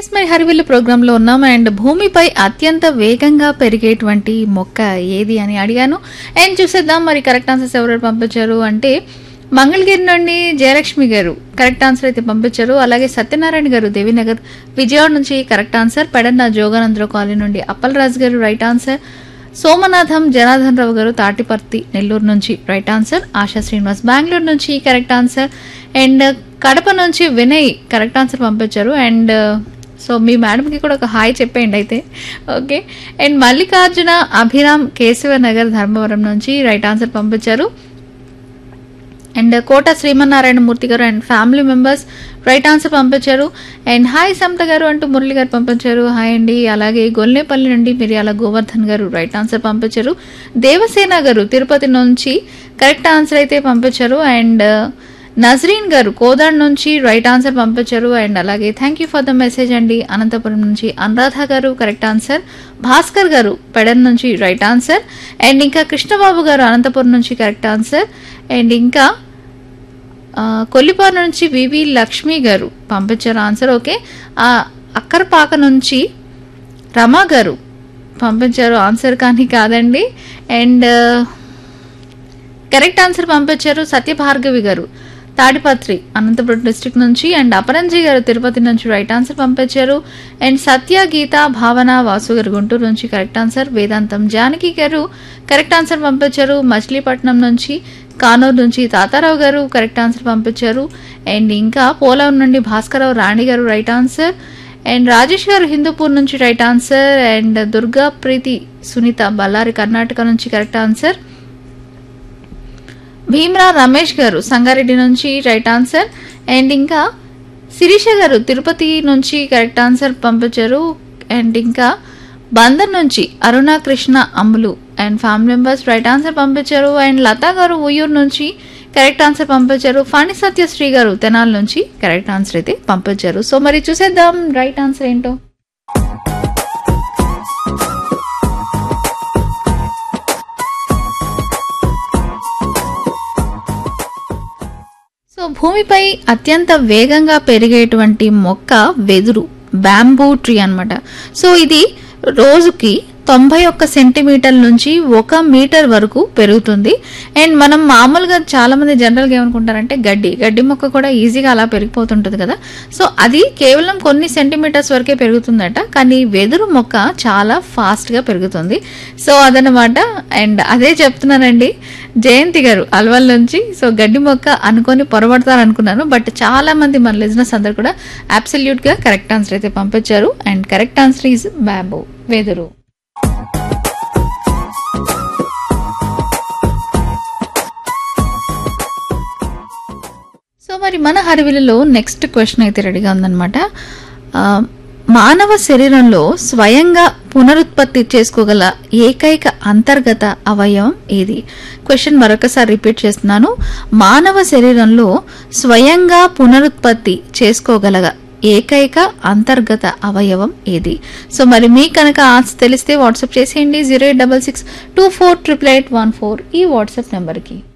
yes మరి హరివిల్లు ప్రోగ్రాంలో ఉన్నాం అండ్ భూమిపై అత్యంత వేగంగా పెరిగేటువంటి మొక్క ఏది అని అడిగాను అండ్ చూసేద్దాం మరి కరెక్ట్ ఆన్సర్స్ ఎవరు పంపించారు అంటే మంగళగిరి నుండి జయలక్ష్మి గారు కరెక్ట్ ఆన్సర్ అయితే పంపించారు అలాగే సత్యనారాయణ గారు దేవినగర్ విజయవాడ నుంచి correct answer Pedana Joganandarao colony నుండి అప్పలరాజు గారు రైట్ ఆన్సర్ సోమనాథం జనార్దన్ రావు గారు తాటిపర్తి నెల్లూరు నుంచి రైట్ ఆన్సర్ ఆశా శ్రీనివాస్ బెంగళూరు నుంచి కరెక్ట్ ఆన్సర్ అండ్ కడప నుంచి వినయ్ కరెక్ట్ ఆన్సర్ పంపించారు అండ్ సో మీ మేడంకి కూడా ఒక హాయ్ చెప్పేయండి అయితే ఓకే అండ్ మల్లికార్జున అభిరామ్ కేశవ నగర్ ధర్మవరం నుంచి రైట్ ఆన్సర్ పంపించారు and Kota Srimannarayana Murthy garu and family members right answer పంపించారు అండ్ హాయ్ సమత గారు అంటూ మురళి గారు పంపించారు హాయ్ అండి అలాగే గొల్నేపల్లి నుండి మిరియాల గోవర్ధన్ గారు రైట్ ఆన్సర్ పంపించారు దేవసేన గారు తిరుపతి నుంచి కరెక్ట్ ఆన్సర్ అయితే పంపించారు అండ్ నజరీన్ గారు కోదాడ్ నుంచి రైట్ ఆన్సర్ పంపించారు అండ్ అలాగే thank you for the message అండి అనంతపురం నుంచి అనురాధ గారు కరెక్ట్ ఆన్సర్ భాస్కర్ గారు పెడన్ నుంచి రైట్ ఆన్సర్ అండ్ ఇంకా కృష్ణబాబు గారు అనంతపురం నుంచి కరెక్ట్ ఆన్సర్ అండ్ ఇంకా ఆ, కొల్లిపారు నుంచి వివి లక్ష్మి గారు పంపించారు ఆన్సర్ ఓకే ఆ, అక్కరపాక నుంచి రమా గారు పంపించారు ఆన్సర్ కానీ కాదండి అండ్ కరెక్ట్ ఆన్సర్ పంపించారు సత్యభార్గవి గారు తాడిపత్రి అనంతపురం డిస్ట్రిక్ట్ నుంచి అండ్ అపరంజి గారు తిరుపతి నుంచి రైట్ ఆన్సర్ పంపించారు అండ్ సత్య గీత భావన వాసు గారు గుంటూరు నుంచి కరెక్ట్ ఆన్సర్ వేదాంతం జానకి గారు కరెక్ట్ ఆన్సర్ పంపించారు మచిలీపట్నం నుంచి కానూరు నుంచి తాతారావు గారు కరెక్ట్ ఆన్సర్ పంపించారు అండ్ ఇంకా పోలవరం నుండి భాస్కరరావు రాణి గారు రైట్ ఆన్సర్ అండ్ రాజేష్ గారు హిందూపూర్ నుంచి right answer and Durga Preethi Sunitha Ballari Karnataka నుంచి కరెక్ట్ ఆన్సర్ భీమ్రా రమేష్ గారు సంగారెడ్డి నుంచి రైట్ ఆన్సర్ అండ్ ఇంకా శిరీష గారు తిరుపతి నుంచి కరెక్ట్ ఆన్సర్ పంపించారు అండ్ ఇంకా బందర్ నుంచి Aruna Krishna Ammulu and family members right answer పంపించారు అండ్ లతా గారు ఉయ్యూరు నుంచి కరెక్ట్ ఆన్సర్ పంపించారు ఫణి సత్యశ్రీ గారు తెనాల నుంచి కరెక్ట్ ఆన్సర్ అయితే పంపించారు సో మరి చూసేద్దాం రైట్ ఆన్సర్ ఏంటో సో భూమిపై అత్యంత వేగంగా పెరిగేటువంటి మొక్క వెదురు బ్యాంబూ ట్రీ అన్నమాట సో ఇది రోజుకి తొంభై ఒక్క సెంటీమీటర్ నుంచి ఒక మీటర్ వరకు పెరుగుతుంది అండ్ మనం మామూలుగా చాలా మంది జనరల్గా ఏమనుకుంటారంటే గడ్డి గడ్డి మొక్క కూడా ఈజీగా అలా పెరిగిపోతుంటుంది కదా సో అది కేవలం కొన్ని సెంటీమీటర్స్ వరకే పెరుగుతుందట కానీ వెదురు మొక్క చాలా ఫాస్ట్గా పెరుగుతుంది సో అదనమాట అండ్ అదే చెప్తున్నానండి జయంతి గారు అల్వల్ నుంచి సో గడ్డి మొక్క అనుకొని పొరబడతారు అనుకున్నాను బట్ చాలా మంది మన లిజినెస్ అందరు కూడా అబ్సల్యూట్ గా కరెక్ట్ ఆన్సర్ అయితే పంపించారు and correct answer is bamboo వెదురు సో మరి మన హరివిలలో నెక్స్ట్ క్వశ్చన్ అయితే రెడీగా ఉందన్నమాట ఆ, మానవ శరీరంలో స్వయంగా పునరుత్పత్తి చేసుకోగల ఏకైక అంతర్గత అవయవం ఏది క్వశ్చన్ మరొకసారి రిపీట్ చేస్తున్నాను మానవ శరీరంలో స్వయంగా పునరుత్పత్తి చేసుకోగల ఏకైక అంతర్గత అవయవం ఏది సో మరి మీ కనుక ఆన్సర్ తెలిస్తే వాట్సాప్ చేసేయండి zero eight double six two four triple eight one four ఈ వాట్సాప్ నెంబర్కి